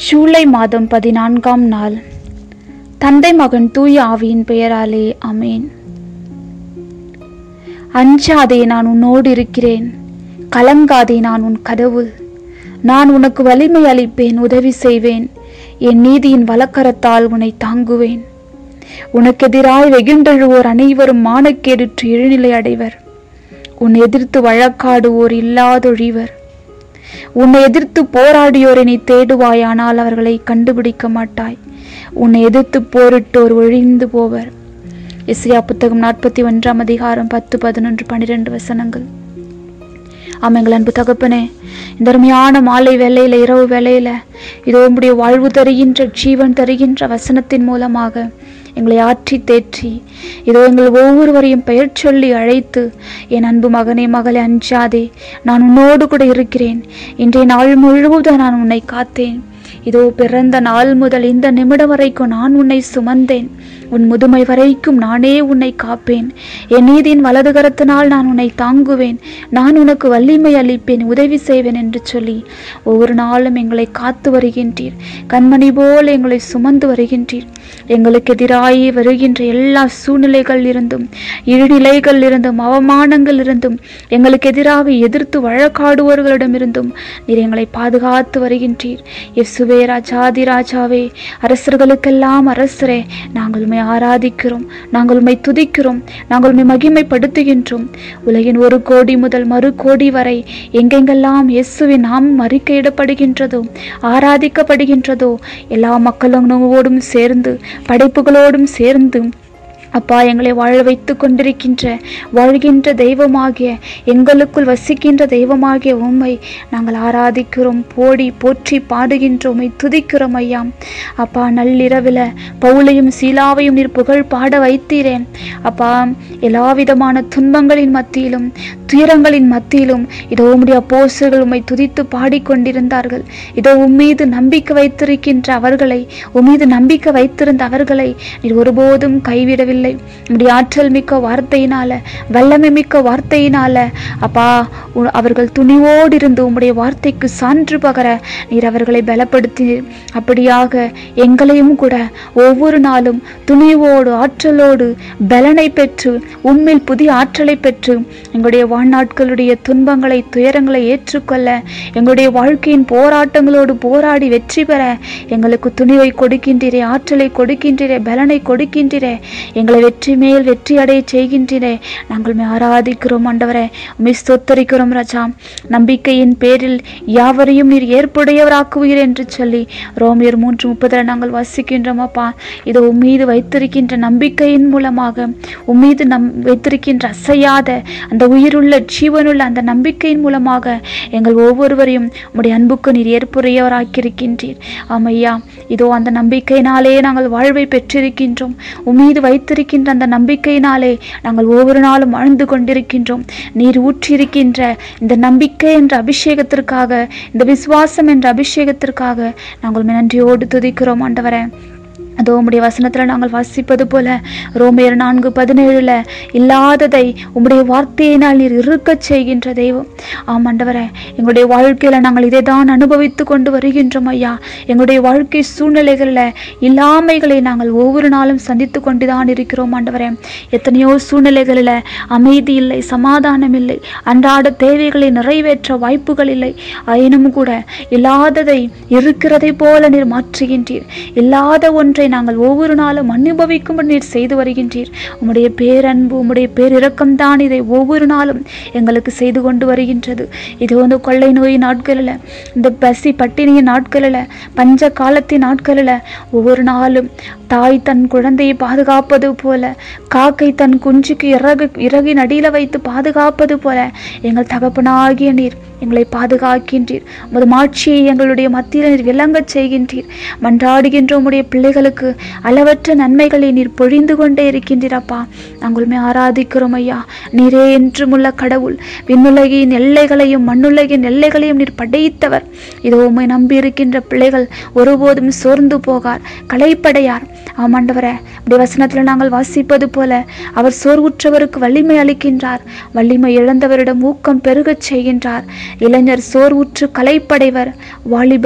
ஜூலை மாதம் பதினான்காம் நாள் தந்தை மகன் தூய ஆவியின் பெயராலே அமேன் அஞ்சாதே நான் உன்னோடு இருக்கிறேன் கலங்காதே நான் உன் கடவுள் நான் உனக்கு வலிமை அளிப்பேன் உதவி செய்வேன் என் நீதியின் வலக்கரத்தால் உன்னை தாங்குவேன் உனக்கு எதிராய் வெகுண்டெழுவோர் அனைவரும் மானக்கேடுற்று எழுநிலை அடைவர் உன் எதிர்த்து வழக்காடுவோர் இல்லாதொழிவர் உன்னை எதிர்த்து போராடியோரை நீ தேடுவாயானால் அவர்களை கண்டுபிடிக்க மாட்டாய் உன்னை எதிர்த்து போரிட்டோர் ஒழிந்து போவர் இசையா புத்தகம் நாற்பத்தி ஒன்றாம் அதிகாரம் பத்து பதினொன்று பன்னிரெண்டு வசனங்கள் ஆமாம் எங்கள் அன்பு தகப்பனே இந்த அருமையான மாலை வேலையில இரவு வேலையில இதோ உம்முடைய வாழ்வு தருகின்ற ஜீவன் தருகின்ற வசனத்தின் மூலமாக எங்களை ஆற்றி தேற்றி இதோ எங்கள் ஒவ்வொருவரையும் பெயர் சொல்லி அழைத்து என் அன்பு மகனே மகளே அஞ்சாதே நான் உன்னோடு கூட இருக்கிறேன் இன்றைய நாள் முழுவதும் நான் உன்னை காத்தேன் இதோ பிறந்த நாள் முதல் இந்த நிமிடம் வரைக்கும் நான் உன்னை சுமந்தேன் உன் முதுமை வரைக்கும் நானே உன்னை காப்பேன் என் நீதியின் வலது கரத்தினால் நான் உன்னை தாங்குவேன் நான் உனக்கு வலிமை அளிப்பேன் உதவி செய்வேன் என்று சொல்லி ஒவ்வொரு நாளும் எங்களை காத்து வருகின்றீர் கண்மணி போல் எங்களை சுமந்து வருகின்றீர் எங்களுக்கு எதிராகி வருகின்ற எல்லா சூழ்நிலைகள் இருந்தும் இழிநிலைகள் இருந்தும் அவமானங்கள் இருந்தும் எங்களுக்கு எதிராக எதிர்த்து வழக்காடுவர்களிடமிருந்தும் நீர் எங்களை பாதுகாத்து வருகின்றீர் இயேசுவே ராஜாதி ராஜாவே அரசர்களுக்கெல்லாம் அரசரே நாங்கள் உண்மை ஆராதிக்கிறோம் நாங்கள் உண்மை துதிக்கிறோம் நாங்கள் உண்மை மகிமைப்படுத்துகின்றோம் உலகின் ஒரு கோடி முதல் மறு கோடி வரை எங்கெங்கெல்லாம் இயேசுவின் நாமம் அறிக்கையிடப்படுகின்றதோ ஆராதிக்கப்படுகின்றதோ எல்லா மக்களோடும் சேர்ந்து படைப்புகளோடும் சேர்ந்து அப்பா எங்களை வாழ வைத்து கொண்டிருக்கின்ற வாழ்கின்ற தெய்வமாகிய எங்களுக்குள் வசிக்கின்ற தெய்வமாகிய உம்மை நாங்கள் ஆராதிக்கிறோம் போடி போற்றி பாடுகின்றோம் உம்மை துதிக்கிறோம் ஐயா அப்பா நள்ளிரவில் பவுலையும் சீலாவையும் நீர் புகழ் பாட வைத்தீரேன் அப்பா எல்லா விதமான துன்பங்களின் மத்தியிலும் துயரங்களின் மத்தியிலும் இதோ உம்முடைய அப்போஸ்தலர்கள் உம்மை துதித்து பாடிக்கொண்டிருந்தார்கள் இதோ உம்மீது நம்பிக்கை வைத்திருக்கின்ற அவர்களை உம்மீது நம்பிக்கை வைத்திருந்த அவர்களை நீர் ஒருபோதும் கைவிடவில்லை உம்முடைய ஆற்றல் மிக்க வார்த்தையினால வல்லமை மிக்க வார்த்தையினால அப்பா உ- அவர்கள் துணிவோடு இருந்து உம்முடைய வார்த்தைக்கு சான்று பகர நீர் அவர்களை பலப்படுத்தி அப்படியாக எங்களையும் கூட ஒவ்வொரு நாளும் துணிவோடு ஆற்றலோடு பலனை பெற்று உம்மில் புதிய ஆற்றலை பெற்று எங்களுடைய வாழ்நாட்களுடைய துன்பங்களை துயரங்களை ஏற்றுக்கொள்ள எங்களுடைய வாழ்க்கையின் போராட்டங்களோடு போராடி வெற்றி பெற எங்களுக்கு துணிவை கொடுக்கின்றீரே ஆற்றலை கொடுக்கின்றீரே பலனை கொடுக்கின்றீரே எங்களை வெற்றி மேல் வெற்றி அடைய செய்கின்றீரே நாங்கள் உம்மை ஆராதிக்கிறோம் ஆண்டவரே உம்மை ஸ்தோத்தரிக்கிறோம் ராஜா நம்பிக்கையின் பேரில் யாவரையும் நீர் ஏற்புடையவராக்குவீர் என்று சொல்லி ரோமியர் மூன்று முப்பதில் நாங்கள் வாசிக்கின்றோம் அப்பா இது உம்மீது வைத்திருக்கின்ற நம்பிக்கையின் மூலமாக உம்மீது நம் வைத்திருக்கின்ற அசையாத அந்த உயிருள்ள ஜீவனுள்ள அந்த நம்பிக்கையின் மூலமாக எங்கள் ஒவ்வொருவரையும் உம்முடைய அன்புக்கு நீர் ஏற்புடையவராக்கியிருக்கின்றீர் ஆமையா இதோ அந்த நம்பிக்கையினாலே நாங்கள் வாழ்வை பெற்றிருக்கின்றோம் உம்மீது வைத்திருக்கின்ற அந்த நம்பிக்கையினாலே நாங்கள் ஒவ்வொரு நாளும் வாழ்ந்து கொண்டிருக்கின்றோம் நீர் ஊற்றியிருக்கின்ற இந்த நம்பிக்கை என்ற அபிஷேகத்திற்காக இந்த விசுவாசம் என்ற அபிஷேகத்திற்காக நாங்கள் உம்மை நன்றியோடு துதிக்கிறோம் ஆண்டவரே அதோ உம்முடைய வசனத்தில் நாங்கள் வாசிப்பது போல ரோமையர் நான்கு பதினேழுல இல்லாததை உம்முடைய வார்த்தையினால் நீர் இருக்கச் செய்கின்ற தெய்வம் ஆம் ஆண்டவரே எங்களுடைய வாழ்க்கையில நாங்கள் இதை தான் அனுபவித்து கொண்டு வருகின்றோம் ஐயா எங்களுடைய வாழ்க்கை சூழ்நிலைகளில் இல்லாமைகளை நாங்கள் ஒவ்வொரு நாளும் சந்தித்து கொண்டு தான் இருக்கிறோம் ஆண்டவரே எத்தனையோ சூழ்நிலைகளில் அமைதி இல்லை சமாதானம் இல்லை அன்றாட தேவைகளை நிறைவேற்ற வாய்ப்புகள் இல்லை ஆயினும் கூட இல்லாததை இருக்கிறதை போல நீர் மாற்றுகின்றீர் இல்லாத ஒன்றை நாங்கள் ஒவ்வொரு நாளும் அனுபவிக்கும்படி நீர் செய்து வருகின்றீர் உம்முடைய பேரன்பு உம்முடைய பேரிரக்கம் தான் இதை ஒவ்வொரு நாளும் எங்களுக்கு செய்து கொண்டு வருகின்றது இது வந்து கொள்ளை நோய் நாட்களில் இந்த பசி பட்டினியின் நாட்களில் பஞ்ச காலத்தின் நாட்களில் ஒவ்வொரு நாளும் தாய் தன் குழந்தையை பாதுகாப்பது போல காக்கை தன் குஞ்சுக்கு இறகு இறகின் அடியில் வைத்து பாதுகாப்பது போல எங்கள் தகப்பனாகிய நீர் எங்களை பாதுகாக்கின்றீர் உமது மாட்சியை எங்களுடைய மத்தியில் நீர் விளங்கச் செய்கின்றீர் மன்றாடுகின்ற உம்முடைய பிள்ளைகளுக்கு அளவற்ற நன்மைகளை நீர் பொழிந்து கொண்டே இருக்கின்றீர் அப்பா நாங்கள் உம்மை ஆராதிக்கிறோம் ஐயா நீரே என்றும் உள்ள கடவுள் விண்ணுலகின் எல்லைகளையும் மண்ணுலகின் எல்லைகளையும் நீர் படைத்தவர் இதோ உம்மை நம்பி இருக்கின்ற பிள்ளைகள் ஒருபோதும் சோர்ந்து போகார் களைப்படையார் ஆமாண்டவரே அப்படி வசனத்தில் நாங்கள் வாசிப்பது போல அவர் சோர்வுற்றவருக்கு வலிமை அளிக்கின்றார் வலிமை இழந்தவரிடம் ஊக்கம் பெருகச் செய்கின்றார் இளைஞர் சோர்வுற்று களைப்படைவர் வாலிபர்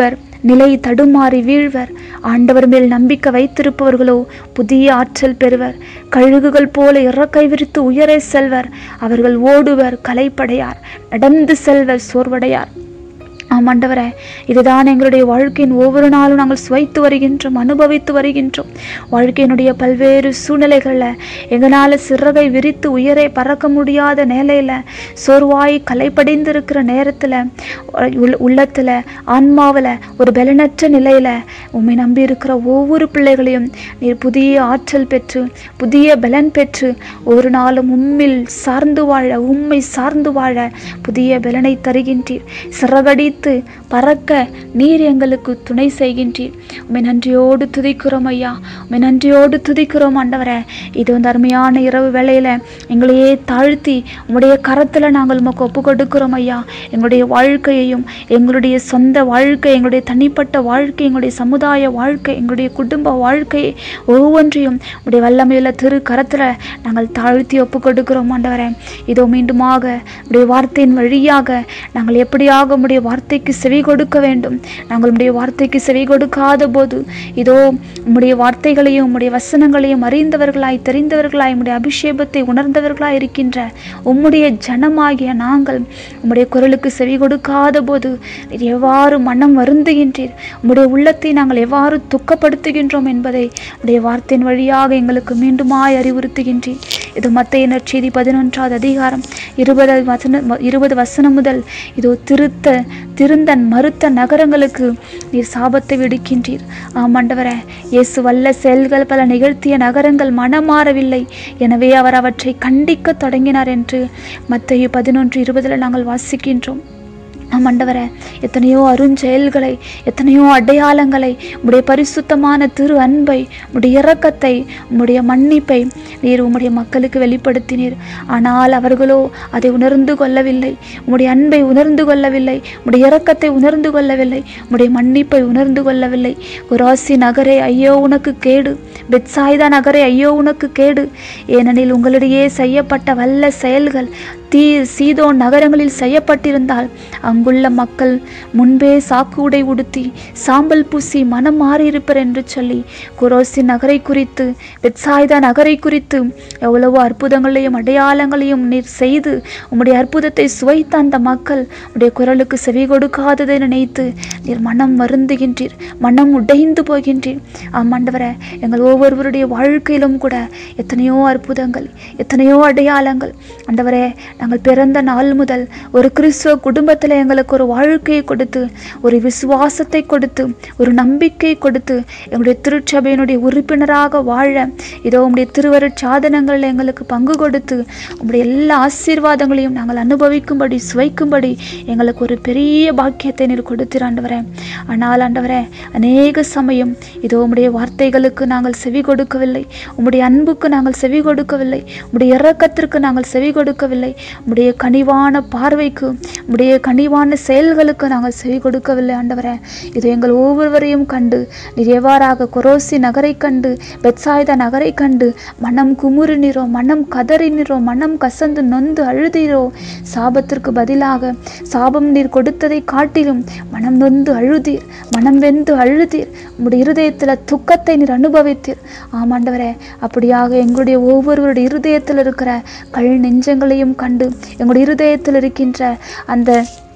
நிலை தடுமாறி வீழ்வர் ஆண்டவர் மேல் நம்பிக்கை வைத்திருப்பவர்களோ புதிய ஆற்றல் பெறுவர் கழுகுகள் போல இறக்கை விரித்து உயரே செல்வர் அவர்கள் ஓடுவர் கலைப்படையார் நடந்து செல்வர் சோர்வடையார் ஆம் ஆண்டவரே இதுதான் எங்களுடைய வாழ்க்கையின் ஒவ்வொரு நாளும் நாங்கள் சுவைத்து வருகின்றோம் அனுபவித்து வருகின்றோம் வாழ்க்கையினுடைய பல்வேறு சூழ்நிலைகளில் எங்களால் சிறகை விரித்து உயரே பறக்க முடியாத நிலையில் சோர்வாய் கலைப்படைந்து இருக்கிற நேரத்தில் உள்ளத்தில் ஆன்மாவில் ஒரு பலனற்ற நிலையில் உண்மை நம்பி இருக்கிற ஒவ்வொரு பிள்ளைகளையும் நீர் புதிய ஆற்றல் பெற்று புதிய பலன் பெற்று ஒரு நாளும் உம்மில் சார்ந்து வாழ உம்மை சார்ந்து வாழ புதிய பலனை தருகின்றீர் சிறகடித்து பறக்க நீர் எங்களுக்கு துணை செய்கின்றீர் உண்மை நன்றியோடு துதிக்கிறோம் ஐயா உண்மை நன்றியோடு துதிக்கிறோம் ஆண்டவரே இது வந்து அருமையான இரவு வேளையில் எங்களையே தாழ்த்தி உம்முடைய கரத்தில் நாங்கள் உமக்கு ஒப்பு கொடுக்கிறோம் ஐயா எங்களுடைய வாழ்க்கையையும் எங்களுடைய சொந்த வாழ்க்கை எங்களுடைய தனிப்பட்ட வாழ்க்கை எங்களுடைய சமுதாய வாழ்க்கை எங்களுடைய குடும்ப வாழ்க்கையை ஒவ்வொன்றையும் உடைய வல்லமையுள்ள திரு கரத்தில் நாங்கள் தாழ்த்தி ஒப்பு கொடுக்கிறோம் ஆண்டவரே இதோ மீண்டுமாக உடைய வார்த்தையின் வழியாக நாங்கள் எப்படியாக உடைய வார்த்தைக்கு செவி கொடுக்க வேண்டும் நாங்கள் உடைய வார்த்தைக்கு செவி கொடுக்காத போது இதோ உம்முடைய வார்த்தைகளையும் உம்முடைய வசனங்களையும் அறிந்தவர்களாய் தெரிந்தவர்களாய் உம்முடைய அபிஷேகத்தை உணர்ந்தவர்களாய் இருக்கின்ற உம்முடைய ஜனமாகிய நாங்கள் உம்முடைய குரலுக்கு செவி கொடுக்காத போது நீர் எவ்வாறு மனம் வருந்துகின்றீர் உம்முடைய உள்ளத்தை நாங்கள் எவ்வாறு துக்கப்படுத்துகின்றோம் என்பதை உடைய வார்த்தையின் வழியாக எங்களுக்கு மீண்டுமாய் அறிவுறுத்துகின்றீர் இது மத்திய நற்செய்தி பதினொன்றாவது அதிகாரம் இருபது வசன இருபது வசனம் முதல் இதோ திருத்த திருந்தன் மறுத்த நகரங்களுக்கு நீர் சாபத்தை விடுக்கின்றீர் ஆமாண்டவரே இயேசு வல்ல செயல்கள் பல நிகழ்த்திய நகரங்கள் மனமாறவில்லை எனவே அவர் அவற்றை கண்டிக்க தொடங்கினார் என்று மத்திய பதினொன்று இருபதில் நாங்கள் வாசிக்கின்றோம் ஆம் ஆண்டவரே எத்தனையோ அருஞ்செயல்களை எத்தனையோ அடையாளங்களை உம்முடைய பரிசுத்தமான திரு அன்பை உம்முடைய இரக்கத்தை உம்முடைய மன்னிப்பை நீர் உம்முடைய மக்களுக்கு வெளிப்படுத்தினீர் ஆனால் அவர்களோ அதை உணர்ந்து கொள்ளவில்லை உம்முடைய அன்பை உணர்ந்து கொள்ளவில்லை உம்முடைய இரக்கத்தை உணர்ந்து கொள்ளவில்லை உம்முடைய மன்னிப்பை உணர்ந்து கொள்ளவில்லை குராசி நகரே ஐயோ உனக்கு கேடு பெட்சாய்தா நகரே ஐயோ உனக்கு கேடு ஏனெனில் உங்களிடையே செய்யப்பட்ட வல்ல செயல்கள் தீ சீதோன் நகரங்களில் செய்யப்பட்டிருந்தால் அங்குள்ள மக்கள் முன்பே சாக்கு உடை உடுத்தி சாம்பல் பூசி மனம் மாறியிருப்பர் என்று சொல்லி குரோசி நகரை குறித்து பெட்சாய்தா நகரை குறித்து எவ்வளவோ அற்புதங்களையும் அடையாளங்களையும் நீர் செய்து உம்முடைய அற்புதத்தை சுவைத்த அந்த மக்கள் உடைய குரலுக்கு செவி கொடுக்காததை நினைத்து நீர் மனம் வருந்துகின்றீர் மனம் உடைந்து போகின்றீர் ஆமாண்டவரே எங்கள் ஒவ்வொருவருடைய வாழ்க்கையிலும் கூட எத்தனையோ அற்புதங்கள் எத்தனையோ அடையாளங்கள் ஆண்டவரே நாங்கள் பிறந்த நாள் முதல் ஒரு கிறிஸ்துவ குடும்பத்தில் எங்களுக்கு ஒரு வாழ்க்கையை கொடுத்து ஒரு விசுவாசத்தை கொடுத்து ஒரு நம்பிக்கை கொடுத்து எங்களுடைய திருச்சபையினுடைய உறுப்பினராக வாழ இதோ உங்களுடைய திருவருட் சாதனங்களில் எங்களுக்கு பங்கு கொடுத்து உங்களுடைய எல்லா ஆசீர்வாதங்களையும் நாங்கள் அனுபவிக்கும்படி சுவைக்கும்படி எங்களுக்கு ஒரு பெரிய பாக்கியத்தை நீர் கொடுத்தீர் ஆண்டவரே ஆனால் ஆண்டவரே அநேக சமயம் இதோ உம்முடைய வார்த்தைகளுக்கு நாங்கள் செவி கொடுக்கவில்லை உம்முடைய அன்புக்கு நாங்கள் செவி கொடுக்கவில்லை உம்முடைய இரக்கத்திற்கு நாங்கள் செவி கொடுக்கவில்லை உம்முடைய கனிவான பார்வைக்கு உம்முடைய கனிவான செயல்களுக்கு நாங்கள் செவி கொடுக்கவில்லை ஆண்டவரே இது எங்கள் ஒவ்வொருவரையும் கண்டு நீர் எவ்வாறாக கொரோசி நகரை கண்டு பெட்சாய்தா நகரை கண்டு மனம் குமுறினீரோ மனம் கதறினீரோ மனம் கசந்து நொந்து அழுதீரோ சாபத்திற்கு பதிலாக சாபம் நீர் கொடுத்ததை காட்டிலும் மனம் நொந்து அழுதீர் மனம் வெந்து அழுதீர் உம்முடைய இருதயத்தில் துக்கத்தை நீர் அனுபவித்தீர் ஆமாண்டவரே அப்படியாக எங்களுடைய ஒவ்வொருவருடைய இருதயத்தில் இருக்கிற கல் நெஞ்சங்களையும் கண்டு எங்களுடைய இருதயத்தில் இருக்கின்ற அந்த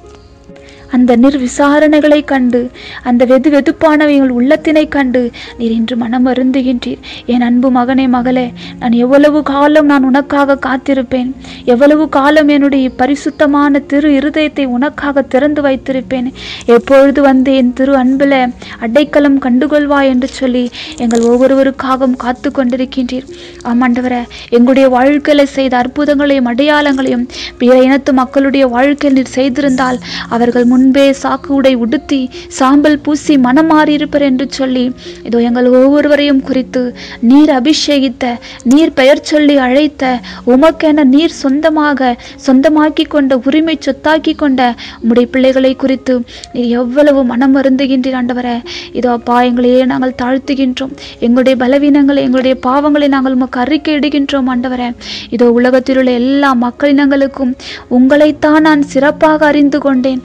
அந்த நிர்விசாரணைகளை கண்டு அந்த வெது வெதுப்பானவை எங்கள் உள்ளத்தினை கண்டு நீர் இன்று மனம் வருந்துகின்றீர் என் அன்பு மகனே மகளே நான் எவ்வளவு காலம் நான் உனக்காக காத்திருப்பேன் எவ்வளவு காலம் என்னுடைய பரிசுத்தமான திரு இருதயத்தை உனக்காக திறந்து வைத்திருப்பேன் எப்பொழுது வந்து என் திரு அன்பில் அடைக்கலம் கண்டுகொள்வாய் என்று சொல்லி எங்கள் ஒவ்வொருவருக்காகவும் காத்து கொண்டிருக்கின்றீர் ஆமாண்டவரே எங்களுடைய வாழ்க்கையில செய்த அற்புதங்களையும் அடையாளங்களையும் பிற இனத்து மக்களுடைய வாழ்க்கையில் நீர் செய்திருந்தால் அவர்கள் முன்பே சாக்கு உடை உடுத்தி சாம்பல் பூசி மனம் மாறியிருப்பர் என்று சொல்லி இதோ எங்கள் ஒவ்வொருவரையும் குறித்து நீர் அபிஷேகித்த நீர் பெயர் சொல்லி அழைத்த உமக்கென நீர் சொந்தமாக சொந்தமாக்கி கொண்ட உரிமை சொத்தாக்கி கொண்ட உம்முடைய பிள்ளைகளை குறித்து நீர் எவ்வளவு மனம் வருந்துகின்றீர் ஆண்டவரே இதோ அப்பா எங்களையே நாங்கள் தாழ்த்துகின்றோம் எங்களுடைய பலவீனங்களை எங்களுடைய பாவங்களை நாங்கள் உமக்கு அறிக்கை இடுகின்றோம் ஆண்டவரே இதோ உலகத்தில் உள்ள எல்லா மக்களினங்களுக்கும் உங்களைத்தான் நான் சிறப்பாக அறிந்து கொண்டேன் அதனால்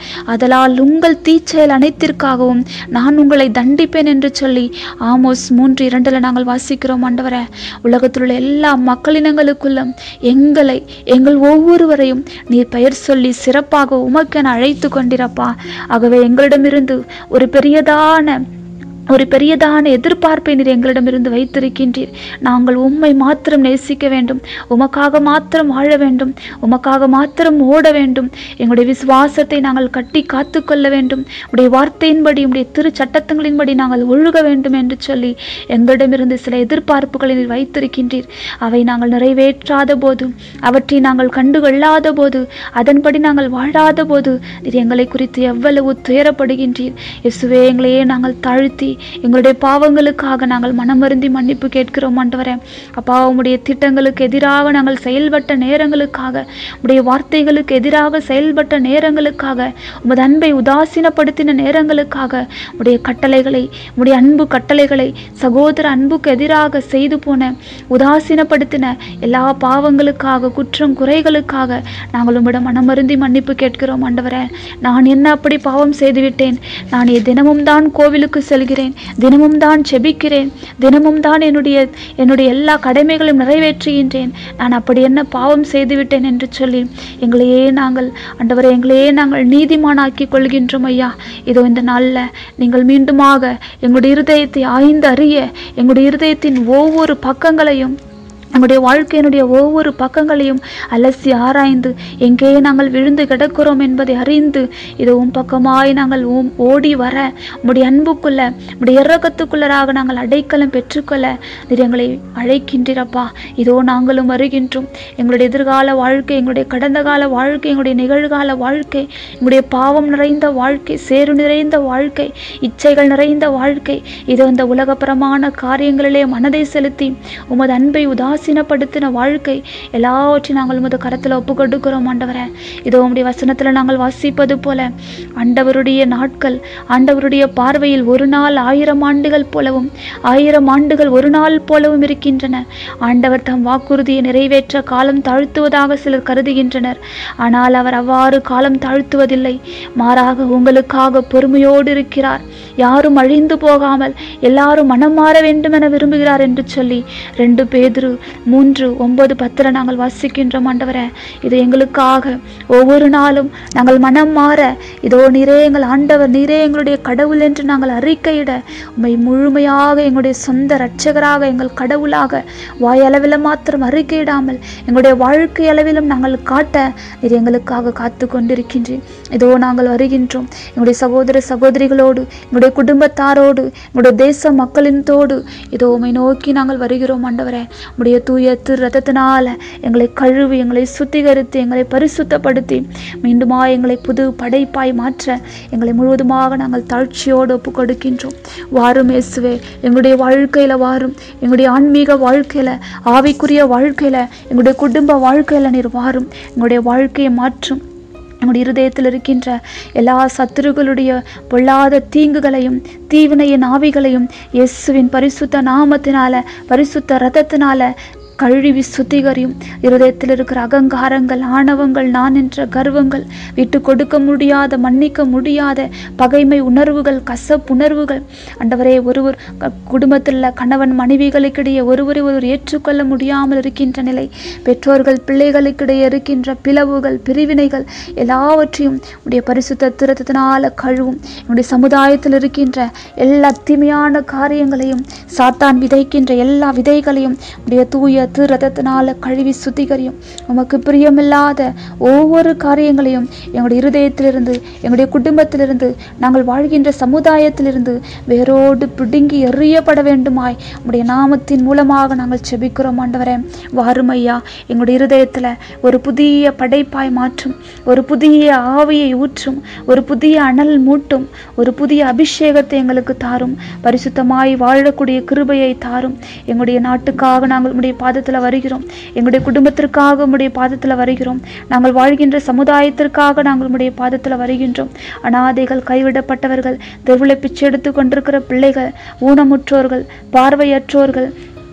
ஆதலால் உங்கள் தீச்செயல் அனைத்திற்காகவும் நான் உங்களை தண்டிப்பேன் என்று சொல்லி ஆமோஸ் மூன்று இரண்டுல நாங்கள் வாசிக்கிறோம் ஆண்டவரே உலகத்தில் உள்ள எல்லா மக்களினங்களுக்குள்ளும் எங்களை எங்கள் ஒவ்வொருவரையும் நீர் பெயர் சொல்லி சிறப்பாக உமக்கென அழைத்து கொண்டிரப்பா ஆகவே எங்களிடமிருந்து ஒரு பெரியதான ஒரு பெரியதான எதிர்பார்ப்பை நீர் எங்களிடமிருந்து வைத்திருக்கின்றீர் நாங்கள் உம்மை மாத்திரம் நேசிக்க வேண்டும் உமக்காக மாத்திரம் வாழ வேண்டும் உமக்காக மாத்திரம் ஓட வேண்டும் எங்களுடைய விசுவாசத்தை நாங்கள் கட்டி காத்து கொள்ள வேண்டும் உடைய வார்த்தையின்படி உடைய திரு சட்டத்தங்களின்படி நாங்கள் ஒழுக வேண்டும் என்று சொல்லி எங்களிடமிருந்து சில எதிர்பார்ப்புகளை நீர் வைத்திருக்கின்றீர் அவை நாங்கள் நிறைவேற்றாத போது அவற்றை நாங்கள் கண்டுகொள்ளாத போது அதன்படி நாங்கள் வாழாத போது நீர் எங்களை குறித்து எவ்வளவு துயரப்படுகின்றீர் இயேசுவே எங்களையே நாங்கள் தாழ்த்தி எங்களுடைய பாவங்களுக்காக நாங்கள் மனமருந்தி மன்னிப்பு கேட்கிறோம் ஆண்டவரே அப்பா உம்முடைய திட்டங்களுக்கு எதிராக நாங்கள் செயல்பட்ட நேரங்களுக்காக உடைய வார்த்தைகளுக்கு எதிராக செயல்பட்ட நேரங்களுக்காக உமது அன்பை உதாசீனப்படுத்தின நேரங்களுக்காக உடைய கட்டளைகளை உடைய அன்பு கட்டளைகளை சகோதர அன்புக்கு எதிராக செய்து போன உதாசீனப்படுத்தின எல்லா பாவங்களுக்காக குற்றம் குறைகளுக்காக நாங்கள் உம்மிடம் மனமருந்தி மன்னிப்பு கேட்கிறோம் ஆண்டவரே நான் என்ன அப்படி பாவம் செய்துவிட்டேன் நான் தினமும் தான் கோவிலுக்கு செல்கிறேன் தினமும் தான் செபிக்கிறேன் தினமும் தான் என்னுடைய என்னுடைய எல்லா கடமைகளையும் நிறைவேற்றுகின்றேன் நான் அப்படி என்ன பாவம் செய்துவிட்டேன் என்று சொல்லி எங்களையே நாங்கள் ஆண்டவரை எங்களையே நாங்கள் நீதிமானாக்கி கொள்கின்றோம் ஐயா இதோ இந்த நாளில் நீங்கள் மீண்டுமாக எங்களுடைய இருதயத்தை ஆய்ந்து அறிய எங்களுடைய இருதயத்தின் ஒவ்வொரு பக்கங்களையும் நம்முடைய வாழ்க்கையினுடைய ஒவ்வொரு பக்கங்களையும் அலசி ஆராய்ந்து எங்கே நாங்கள் விழுந்து கிடக்கிறோம் என்பதை அறிந்து இது உம் பக்கமாய் நாங்கள் உம் ஓடி வர உம்முடைய அன்புக்குள்ள உம்முடைய இறக்கத்துக்குள்ளராக நாங்கள் அடைக்கலம் பெற்றுக்கொள்ள நீர் எங்களை அழைக்கின்றீரப்பா இதோ நாங்களும் வருகின்றோம் எங்களுடைய எதிர்கால வாழ்க்கை எங்களுடைய கடந்த கால வாழ்க்கை எங்களுடைய நிகழ்கால வாழ்க்கை எங்களுடைய பாவம் நிறைந்த வாழ்க்கை சேறு நிறைந்த வாழ்க்கை இச்சைகள் நிறைந்த வாழ்க்கை இது அந்த உலகப்பரமான காரியங்களிலே மனதை செலுத்தி உமது அன்பை உதாசீனப்படுத்தின வாழ்க்கை எல்லாவற்றையும் நாங்கள் உமது கரத்தில் ஒப்பு கொடுக்கிறோம் ஆண்டவரே இதோ உம்முடைய வசனத்தில் நாங்கள் வாசிப்பது போல ஆண்டவருடைய நாட்கள் ஆண்டவருடைய பார்வையில் ஒரு நாள் ஆயிரம் ஆண்டுகள் போலவும் ஆயிரம் ஆண்டுகள் ஒரு நாள் போலவும் இருக்கின்றன ஆண்டவர் தம் வாக்குறுதியை நிறைவேற்ற காலம் தாழ்த்துவதாக சிலர் கருதுகின்றனர் ஆனால் அவர் அவ்வாறு காலம் தாழ்த்துவதில்லை மாறாக உங்களுக்காக பொறுமையோடு இருக்கிறார் யாரும் அழிந்து போகாமல் எல்லாரும் மனம் மாற வேண்டும் என விரும்புகிறார் என்று சொல்லி ரெண்டு பேதுரு மூன்று ஒன்பது பத்துல நாங்கள் வாசிக்கின்றோம் ஆண்டவரே இது எங்களுக்காக ஒவ்வொரு நாளும் நாங்கள் மனம் மாற இதோ நீரே எங்கள் ஆண்டவர் நீரே எங்களுடைய கடவுள் என்று நாங்கள் அறிக்கையிட உம்மை முழுமையாக எங்களுடைய சொந்த இரட்சகராக எங்கள் கடவுளாக வாயளவில் மாத்திரம் அறிக்கையிடாமல் எங்களுடைய வாழ்க்கை அளவிலும் நாங்கள் காட்ட நீர் எங்களுக்காக காத்து கொண்டிருக்கின்றேன் இதோ நாங்கள் வருகின்றோம் எங்களுடைய சகோதர சகோதரிகளோடு எங்களுடைய குடும்பத்தாரோடு எங்களுடைய தேச மக்களினத்தோடு இதோ உம்மை நோக்கி நாங்கள் வருகிறோம் ஆண்டவரே உடைய தூய திரு ரத்தத்தினால எங்களை கழுவி எங்களை சுத்திகரித்து எங்களை பரிசுத்தப்படுத்தி மீண்டுமா எங்களை புது படைப்பாய் மாற்ற எங்களை முழுவதுமாக நாங்கள் தாழ்ச்சியோடு ஒப்பு கொடுக்கின்றோம் வாரும் இயேசுவே எங்களுடைய வாழ்க்கையில வாரும் எங்களுடைய ஆன்மீக வாழ்க்கையில ஆவிக்குரிய வாழ்க்கையில எங்களுடைய குடும்ப வாழ்க்கையில நீர் வாரும் எங்களுடைய வாழ்க்கையை மாற்றும் நம்முடைய இருதயத்தில் இருக்கின்ற எல்லா சத்துருகளுடைய பொல்லாத தீங்குகளையும் தீவினையின் ஆவிகளையும் இயேசுவின் பரிசுத்த நாமத்தினால பரிசுத்த ரதத்தினால கழுவி சுத்திகரியும் இருதயத்தில் இருக்கிற அகங்காரங்கள் ஆணவங்கள் நான் என்ற கர்வங்கள் விட்டு கொடுக்க முடியாத மன்னிக்க முடியாத பகைமை உணர்வுகள் கசப்புணர்வுகள் அண்டவரே ஒருவர் க- குடும்பத்தில் உள்ள கணவன் மனைவிகளுக்கிடையே ஒருவரை ஒருவர் ஏற்றுக்கொள்ள முடியாமல் இருக்கின்ற நிலை பெற்றோர்கள் பிள்ளைகளுக்கிடையே இருக்கின்ற பிளவுகள் பிரிவினைகள் எல்லாவற்றையும் உடைய பரிசுத்த திருத்தத்தினால கழுவும் என்னுடைய சமுதாயத்தில் இருக்கின்ற எல்லா தீமையான காரியங்களையும் சாத்தான் விதைக்கின்ற எல்லா விதைகளையும் உடைய தூய திருரதத்தினால கழுவி சுத்திகரியும் உமக்கு பிரியமில்லாத ஒவ்வொரு காரியங்களையும் எங்களுடைய இருதயத்திலிருந்து எங்களுடைய குடும்பத்திலிருந்து நாங்கள் வாழ்கின்ற சமுதாயத்திலிருந்து வேரோடு பிடுங்கி எறியப்பட வேண்டுமாய் உடைய நாமத்தின் மூலமாக நாங்கள் செபிக்கிறோம் ஆண்டவரே வாரும் ஐயா எங்களுடைய இருதயத்தில் ஒரு புதிய படைப்பாய் மாற்றும் ஒரு புதிய ஆவியை ஊற்றும் ஒரு புதிய அனல் மூட்டும் ஒரு புதிய அபிஷேகத்தை எங்களுக்கு தாரும் பரிசுத்தமாய் வாழக்கூடிய கிருபையை தாரும் எங்களுடைய நாட்டுக்காக நாங்கள் உம்முடைய பாதத்தில் வருகிறோம் எங்களுடைய குடும்பத்திற்காக உம்முடைய பாதத்தில் வருகிறோம் நாங்கள் வாழ்கின்ற சமுதாயத்திற்காக நாங்கள் உம்முடைய பாதத்தில் வருகின்றோம் அனாதைகள் கைவிடப்பட்டவர்கள் தெருவில் பிச்சை எடுத்து கொண்டிருக்கிற பிள்ளைகள் ஊனமுற்றோர்கள் பார்வையற்றோர்கள்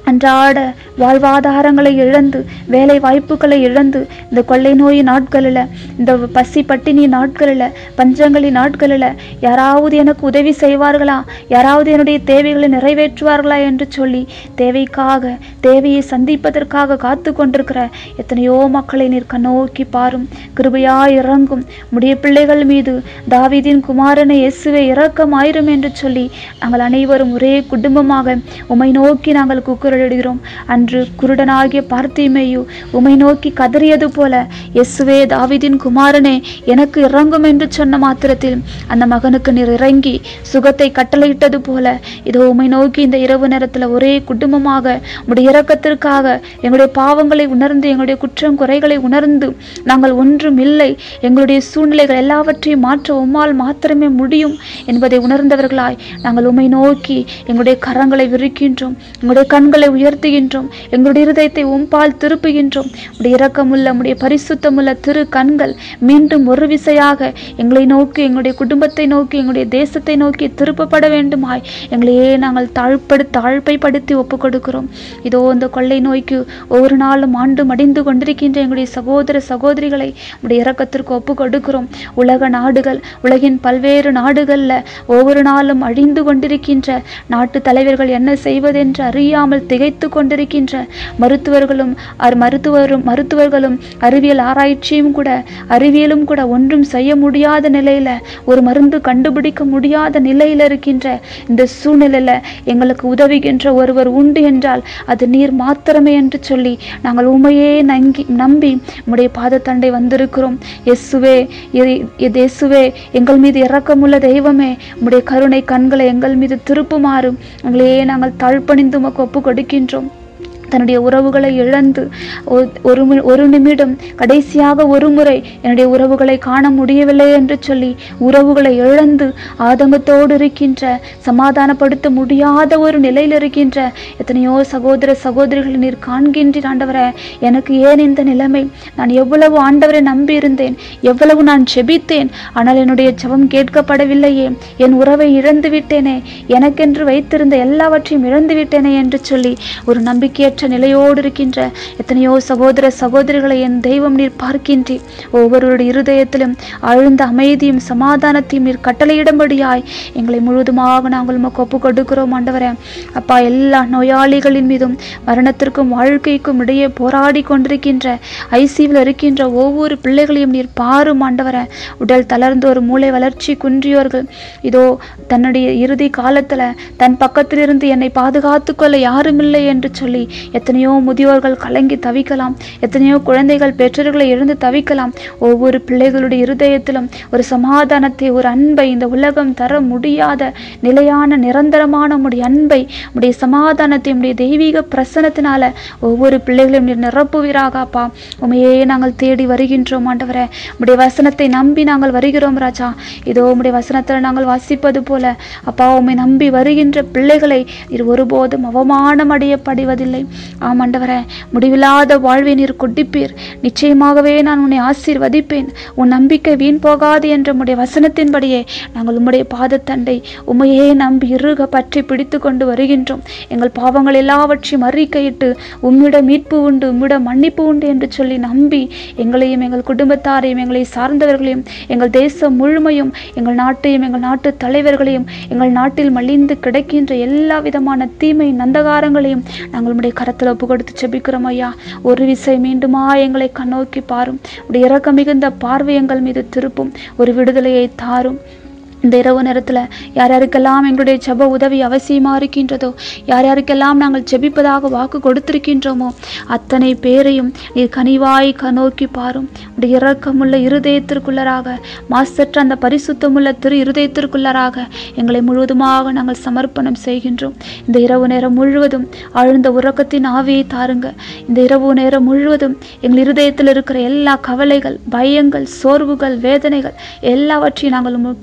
அன்றாட வாழ்வாதாரங்களை இழந்து வேலை வாய்ப்புகளை இழந்து இந்த கொள்ளை நோய் நாட்களில் இந்த பசி பட்டினி நாட்களில் பஞ்சங்களி நாட்களில் யாராவது எனக்கு உதவி செய்வார்களா யாராவது என்னுடைய தேவைகளை நிறைவேற்றுவார்களா என்று சொல்லி தேவைக்காக தேவையை சந்திப்பதற்காக காத்து கொண்டிருக்கிற எத்தனையோ மக்களை நீர் கண்ணோக்கி பாரும் கிருபையா இறங்கும் உடைய பிள்ளைகள் மீது தாவீதின் குமாரனை இயேசுவே இரக்கமாயிரும் என்று சொல்லி நாங்கள் அனைவரும் ஒரே குடும்பமாக உமை நோக்கி நாங்கள் கூக்குரலிடுகிறோம் அன்று குருடனாகிய பார்த்தீமேயு உமை நோக்கி கதறியது போல இயேசுவே தாவீதின் குமாரனே எனக்கு இறங்கும் என்று சொன்ன மாத்திரத்தில் அந்த மகனுக்கு நீர் இறங்கி சுகத்தை கட்டளையிட்டது போல இதோ உமை நோக்கி இந்த இரவு நேரத்தில் ஒரே குடும்பமாக உடைய இரக்கத்திற்காக எங்களுடைய பாவங்களை உணர்ந்து எங்களுடைய குற்றம் குறைகளை உணர்ந்து நாங்கள் ஒன்றும் இல்லை எங்களுடைய சூழ்நிலைகள் எல்லாவற்றையும் மாற்ற உம்மால் மாத்திரமே முடியும் என்பதை உணர்ந்தவர்களாய் நாங்கள் உம்மை நோக்கி எங்களுடைய கரங்களை விரிக்கின்றோம் எங்களுடைய கண்களை உயர்த்துகின்றோம் எங்களுடைய இருதயத்தை உம்பால் திருப்புகின்றோம் உடைய இரக்கமுள்ள உடைய பரிசுத்தமுள்ள திரு கண்கள் மீண்டும் ஒரு விசையாக எங்களை நோக்கி எங்களுடைய குடும்பத்தை நோக்கி எங்களுடைய தேசத்தை நோக்கி திருப்பப்பட வேண்டுமாய் எங்களையே நாங்கள் தாழ்படு தாழ்மைப்படுத்தி ஒப்புக் கொடுக்கிறோம் இதோ இந்த கொள்ளை நோய்க்கு ஒவ்வொரு நாளும் ஆண்டு மடிந்து கொண்டிருக்கின்ற எங்களுடைய சகோதர சகோதரிகளை உடைய இரக்கத்திற்கு ஒப்புக் கொடுக்கிறோம் உலக நாடுகள் உலகின் பல்வேறு நாடுகளில் ஒவ்வொரு நாளும் அழிந்து கொண்டிருக்கின்ற நாட்டு தலைவர்கள் என்ன செய்வதென்று அறியாமல் திகைத்து கொண்டிருக்கின்ற மருத்துவர்களும் அர் மருத்துவரும் மருத்துவர்களும் அறிவியல் ஆராய்ச்சியும் கூட அறிவியலும் கூட ஒன்றும் செய்ய முடியாத நிலையில ஒரு மருந்து கண்டுபிடிக்க முடியாத நிலையில இருக்கின்ற இந்த சூழ்நிலையில எங்களுக்கு உதவுகின்ற ஒருவர் உண்டு என்றால் அது நீர் மாத்திரமே என்று சொல்லி நாங்கள் உண்மையே நங்கி நம்பி உம்முடைய பாதத்தண்டை வந்திருக்கிறோம் இயேசுவே இ- இது இயேசுவே எங்கள் மீது இரக்கமுள்ள தெய்வமே உம்முடைய கருணை கண்களை எங்கள் மீது திருப்புமாறும் எங்களையே நாங்கள் தாழ்பணிந்து உமக்கு ஒப்பு கொடுக்கின்றோம் தன்னுடைய உறவுகளை இழந்து ஒ- ஒரு மி- ஒரு நிமிடம் கடைசியாக ஒரு முறை என்னுடைய உறவுகளை காண முடியவில்லை என்று சொல்லி உறவுகளை இழந்து ஆதங்கத்தோடு இருக்கின்ற சமாதானப்படுத்த முடியாத ஒரு நிலையில் இருக்கின்ற எத்தனையோ சகோதர சகோதரிகளை நீர் காண்கின்றீர் ஆண்டவரே எனக்கு ஏன் இந்த நிலைமை நான் எவ்வளவு ஆண்டவரை நம்பியிருந்தேன் எவ்வளவு நான் செபித்தேன் ஆனால் என்னுடைய ஜெபம் கேட்கப்படவில்லையே என் உறவை இழந்து விட்டேனே எனக்கென்று வைத்திருந்த எல்லாவற்றையும் இழந்து விட்டேனே என்று சொல்லி ஒரு நம்பிக்கையற்ற நிலையோடு இருக்கின்ற எத்தனையோ சகோதர சகோதரிகளை என் தெய்வம் நீர் பார்க்கின்றீர் ஒவ்வொருவருடைய இருதயத்திலும் ஆழ்ந்த அமைதியும் சமாதானத்தையும் நீர் கட்டளையிடும்படியாய் எங்களை முழுவதுமாக நாங்கள் உமக்கு ஒப்பு கொடுக்கிறோம் ஆண்டவரே அப்பா எல்லா நோயாளிகளின் மீதும் மரணத்திற்கும் வாழ்க்கைக்கும் இடையே போராடி கொண்டிருக்கின்ற ஐசியூவில் இருக்கின்ற ஒவ்வொரு பிள்ளைகளையும் நீர் பாரும் ஆண்டவரே உடல் தளர்ந்தோர் மூளை வளர்ச்சி குன்றியோர்கள் இதோ தன்னுடைய இறுதி காலத்துல தன் பக்கத்திலிருந்து என்னை பாதுகாத்துக் கொள்ள யாருமில்லை என்று சொல்லி எத்தனையோ முதியோர்கள் கலங்கி தவிக்கலாம் எத்தனையோ குழந்தைகள் பெற்றோர்களை இழந்து தவிக்கலாம் ஒவ்வொரு பிள்ளைகளுடைய இருதயத்திலும் ஒரு சமாதானத்தை ஒரு அன்பை இந்த உலகம் தர முடியாத நிலையான நிரந்தரமான உடைய அன்பை உடைய சமாதானத்தை உடைய தெய்வீக பிரசனத்தினால ஒவ்வொரு பிள்ளைகளையும் நீர் நிரப்புவீராக அப்பா உமையே நாங்கள் தேடி வருகின்றோம் ஆண்டவரே உடைய வசனத்தை நம்பி நாங்கள் வருகிறோம் ராஜா இதோ உம்முடைய வசனத்தில் நாங்கள் வாசிப்பது போல அப்பா உம்மை நம்பி வருகின்ற பிள்ளைகளை நீர் ஒருபோதும் அவமானம் அடையப்படுவதில்லை ஆம் ஆண்டவரே முடிவில்லாத வாழ்வை நீர் கொட்டிப்பீர் நிச்சயமாகவே நான் உன்னை ஆசீர்வதிப்பேன் உன் நம்பிக்கை வீண் போகாது என்ற உம்முடைய வசனத்தின்படியே நாங்கள் உம்முடைய பாதத்தண்டை உம்மையே நம்பி இறுக பற்றி பிடித்து கொண்டு வருகின்றோம் எங்கள் பாவங்கள் எல்லாவற்றையும் அறிக்கையிட்டு உம்மிடம் மீட்பு உண்டு உம்மிடம் மன்னிப்பு உண்டு என்று சொல்லி நம்பி எங்களையும் எங்கள் குடும்பத்தாரையும் எங்களை சார்ந்தவர்களையும் எங்கள் தேசம் முழுமையும் எங்கள் நாட்டையும் எங்கள் நாட்டு தலைவர்களையும் எங்கள் நாட்டில் மலிந்து கிடைக்கின்ற எல்லா விதமான தீமை நந்தகாரங்களையும் நாங்கள் உடைய கரத்தில் ஒப்பு கொடுத்து செபிக்கிறோம் ஐயா ஒரு விசை மீண்டுமா எங்களை கண்ணோக்கி பாரும் உடைய இறக்கம் மிகுந்த பார்வை எங்கள் மீது திருப்பும் ஒரு விடுதலையை தாரும் இந்த இரவு நேரத்தில் யார் யாருக்கெல்லாம் எங்களுடைய ஜெப உதவி அவசியமா இருக்கின்றதோ யார் யாருக்கெல்லாம் நாங்கள் ஜெபிப்பதாக வாக்கு கொடுத்திருக்கின்றோமோ அத்தனை பேரையும் நீர் கனிவாய் கனோக்கி பாரும் உடைய இரக்கமுள்ள இருதயத்திற்குள்ளராக மாசற்ற அந்த பரிசுத்தமுள்ள திரு இருதயத்திற்குள்ளராக எங்களை முழுவதுமாக நாங்கள் சமர்ப்பணம் செய்கின்றோம் இந்த இரவு நேரம் முழுவதும் ஆழ்ந்த உறக்கத்தின் ஆவியை தாருங்க இந்த இரவு நேரம் முழுவதும் எங்கள் இருதயத்தில் இருக்கிற எல்லா கவலைகள் பயங்கள் சோர்வுகள் வேதனைகள் எல்லாவற்றையும் நாங்கள் உங்கள் பாதத்தில்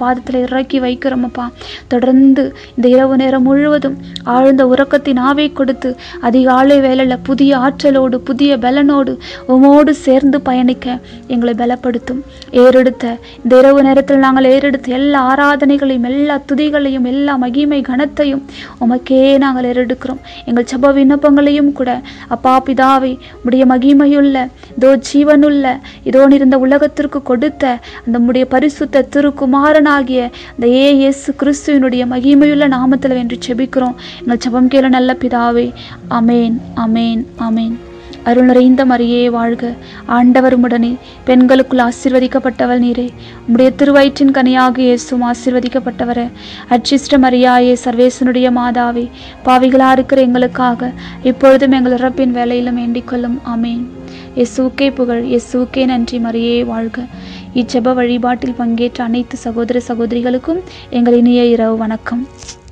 இறக்கி வைக்கிறோமப்பா தொடர்ந்து இந்த இரவு நேரம் முழுவதும் ஆழ்ந்த உறக்கத்தின் ஆவை கொடுத்து அதிகாலை வேளையில் புதிய ஆற்றலோடு புதிய பலனோடு உமோடு சேர்ந்து பயணிக்க எங்களை பலப்படுத்தும் ஏறெடுத்த இந்த இரவு நேரத்தில் நாங்கள் ஏறெடுத்த எல்லா ஆராதனைகளையும் எல்லா துதிகளையும் எல்லா மகிமை கனத்தையும் உமக்கே நாங்கள் ஏறெடுக்கிறோம் எங்கள் சப விண்ணப்பங்களையும் கூட அப்பா பிதாவை உடைய மகிமையுள்ள இதோ ஜீவனுள்ள இதோ இருந்த உலகத்திற்கு கொடுத்த அந்த உடைய பரிசுத்த திருக்குமாரனாகிய அந்த ஏ இயேசு கிறிஸ்துவினுடைய மகிமையுள்ள நாமத்தில் வென்று செபிக்கிறோம் எங்கள் ஜெபம் கேள நல்ல பிதாவே அமேன் அமேன் அமேன் அருள் நிறைந்த மரியே வாழ்க ஆண்டவர் உடனே பெண்களுக்குள் ஆசீர்வதிக்கப்பட்டவள் நீரே உம்முடைய திருவயிற்றின் கனியாக இயேசும் ஆசீர்வதிக்கப்பட்டவரே அச்சிஷ்ட மரியாயே சர்வேசனுடைய மாதாவே பாவிகளா இருக்கிற எங்களுக்காக இப்பொழுதும் எங்கள் இறப்பின் வேலையிலும் வேண்டிக் கொள்ளும் ஆமேன் இயேசுக்கே புகழ் இயேசுக்கே நன்றி மரியே வாழ்க இச்செப வழிபாட்டில் பங்கேற்ற அனைத்து சகோதர சகோதரிகளுக்கும் எங்கள் இனிய இரவு வணக்கம்